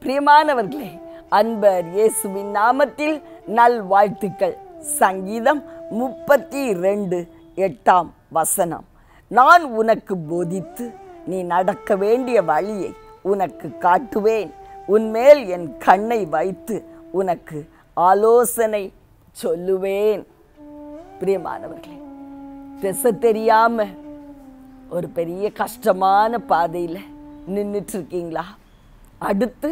பிரியமானவர்களே அன்பர் இயேசுவின் நாமத்தில் நல் வாழ்த்துக்கள் சங்கீதம் முப்பத்தி ரெண்டு எட்டாம் வசனம் நான் உனக்கு போதித்து நீ நடக்க வேண்டிய வழியை உனக்கு காட்டுவேன் உன்மேல் என் கண்ணை வைத்து உனக்கு ஆலோசனை சொல்லுவேன் பிரியமானவர்களே திசை தெரியாம ஒரு பெரிய கஷ்டமான பாதையில் நின்றுட்டு இருக்கீங்களா அடுத்து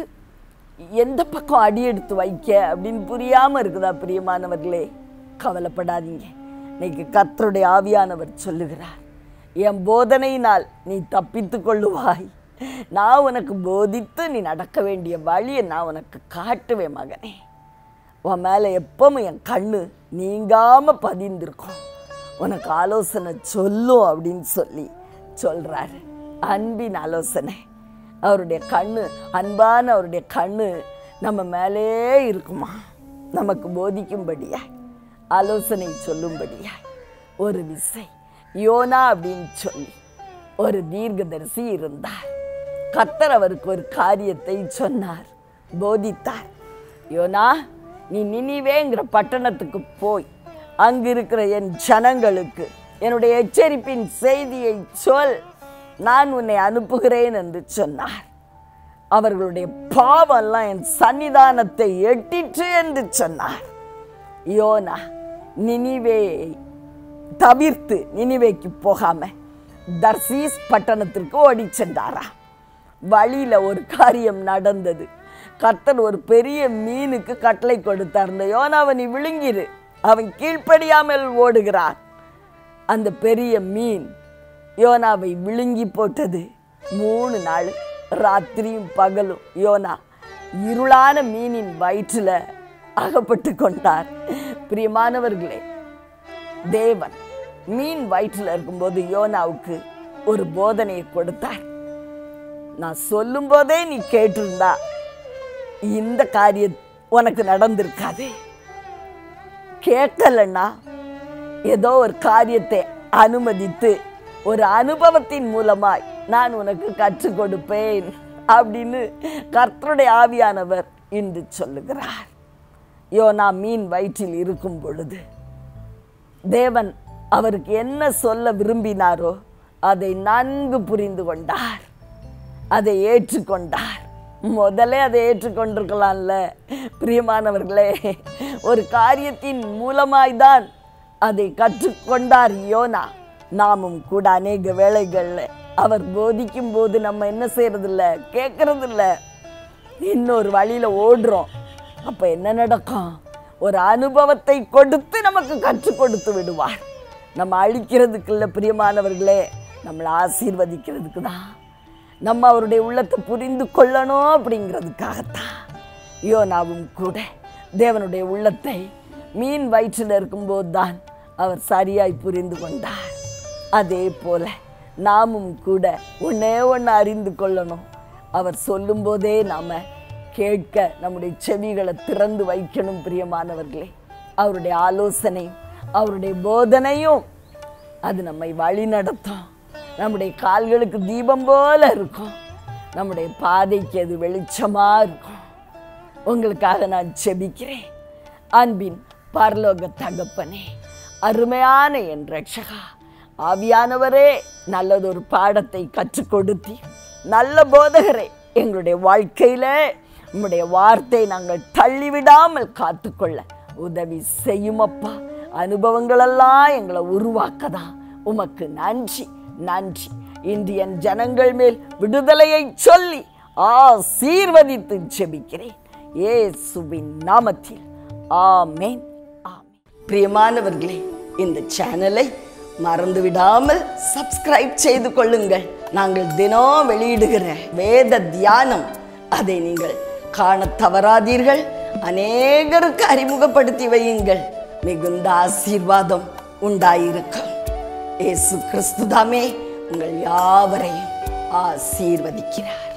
எந்த பக்கம் அடி எடுத்து வைக்க அப்படின்னு புரியாமல் இருக்குதா பிரியமானவர்களே கவலைப்படாதீங்க இன்னைக்கு கர்த்தருடைய ஆவியானவர் சொல்லுகிறார் என் போதனையினால் நீ தப்பித்து கொள்ளுவாய் நான் உனக்கு போதித்து நீ நடக்க வேண்டிய வழியை நான் உனக்கு காட்டுவேன் மகனே உன் மேலே எப்பவும் என் கண்ணு நீங்காமல் பதிந்திருக்கும் உனக்கு ஆலோசனை சொல்லும் அப்படின்னு சொல்லி சொல்கிறாரு அன்பின் ஆலோசனை அவருடைய கண்ணு அன்பான அவருடைய கண்ணு நம்ம மேலே இருக்குமா நமக்கு போதிக்கும்படியா ஆலோசனை சொல்லும்படியா ஒரு விசை யோனா அப்படின்னு சொல்லி ஒரு தீர்க்கதரிசி இருந்தார் கத்தர் அவருக்கு ஒரு காரியத்தை சொன்னார் போதித்தார் யோனா நீ நினிவேங்கிற பட்டணத்துக்கு போய் அங்கு இருக்கிற என் ஜனங்களுக்கு என்னுடைய எச்சரிப்பின் செய்தியை சொல் நான் உன்னை அனுப்புகிறேன் என்று சொன்னார் அவர்களுடைய பாவம்லாம் என் சன்னிதானத்தை எட்டிற்று என்று சொன்னார் யோனா நினிவே தவிர்த்து நினிவேக்கு போகாம தர்சீஸ் பட்டணத்திற்கு ஓடி சென்றாரா வழியில ஒரு காரியம் நடந்தது கர்த்தர் ஒரு பெரிய மீனுக்கு கட்டளை கொடுத்தார் இந்த யோனாவை நீ விழுங்கிரு அவன் கீழ்ப்படியாமல் ஓடுகிறான் அந்த பெரிய மீன் யோனாவை விழுங்கி போட்டது மூணு நாள் ராத்திரியும் பகலும் யோனா இருளான மீனின் வயிற்றில் அகப்பட்டு கொண்டார் பிரியமானவர்களே தேவன் மீன் வயிற்றில் இருக்கும்போது யோனாவுக்கு ஒரு போதனையை கொடுத்தார் நான் சொல்லும் போதே நீ கேட்டிருந்தா இந்த காரியம் உனக்கு நடந்திருக்காது கேட்கலன்னா ஏதோ ஒரு காரியத்தை அனுமதித்து ஒரு அனுபவத்தின் மூலமாய் நான் உனக்கு கற்றுக் கொடுப்பேன் அப்படின்னு கர்த்தருடைய ஆவியானவர் இன்று சொல்லுகிறார் யோனா மீன் வயிற்றில் இருக்கும் பொழுது தேவன் அவருக்கு என்ன சொல்ல விரும்பினாரோ அதை நன்கு புரிந்து கொண்டார் அதை ஏற்றுக்கொண்டார் முதல்ல அதை ஏற்றுக்கொண்டிருக்கலாம்ல பிரியமானவர்களே ஒரு காரியத்தின் மூலமாய்தான் அதை கற்றுக்கொண்டார் யோனா நாமும் கூட அநேக வேளைகளில் அவர் போதிக்கும் போது நம்ம என்ன செய்யறதில்ல கேட்கறதில்ல இன்னொரு வழியில் ஓடுறோம் அப்போ என்ன நடக்கும் ஒரு அனுபவத்தை கொடுத்து நமக்கு கற்றுக் கொடுத்து விடுவார் நம்ம அழிக்கிறதுக்கு இல்லை பிரியமானவர்களே நம்மளை ஆசீர்வதிக்கிறதுக்கு தான் நம்ம அவருடைய உள்ளத்தை புரிந்து கொள்ளணும் அப்படிங்கிறதுக்காகத்தான் யோனாவும் கூட தேவனுடைய உள்ளத்தை மீன் வயிற்றில் இருக்கும்போது தான் அவர் சரியாய் புரிந்து கொண்டார் அதே போல நாமும் கூட ஒன்னே ஒன்று அறிந்து கொள்ளணும் அவர் சொல்லும்போதே நாம் கேட்க நம்முடைய செவிகளை திறந்து வைக்கணும் பிரியமானவர்களே அவருடைய ஆலோசனையும் அவருடைய போதனையும் அது நம்மை வழி நடத்தும் நம்முடைய கால்களுக்கு தீபம் போல இருக்கும் நம்முடைய பாதைக்கு அது வெளிச்சமாக இருக்கும் உங்களுக்காக நான் செபிக்கிறேன் அன்பின் பரலோக தகப்பனே அருமையான என் ரட்சகா ஆவியானவரே நல்லதொரு பாடத்தை கற்றுக் கொடுத்தி நல்ல போதகரே எங்களுடைய வாழ்க்கையில உம்முடைய வார்த்தை நாங்கள் தள்ளிவிடாமல் காத்துக்கொள்ள உதவி செய்யுமப்பா அனுபவங்களெல்லாம் எங்களை உருவாக்கதான் உமக்கு நன்றி நன்றி இந்தியன் ஜனங்கள் மேல் விடுதலையை சொல்லி ஆசீர்வதித்து ஜெபிக்கிறேன் ஏசுவின் நாமத்தில் ஆமேன் ஆமேன் பிரியமானவர்களே இந்த சேனலை மறந்து விடாமல் சப்ஸ்கிரைப் செய்து கொள்ளுங்கள் நாங்கள் தினம் வெளியிடுகிற வேத தியானம் அதை நீங்கள் காண தவறாதீர்கள் அநேகருக்கு அறிமுகப்படுத்தி வையுங்கள் மிகுந்த ஆசீர்வாதம் உண்டாயிருக்கும் இயேசு கிறிஸ்துதாமே உங்கள் யாவரையும் ஆசீர்வதிக்கிறார்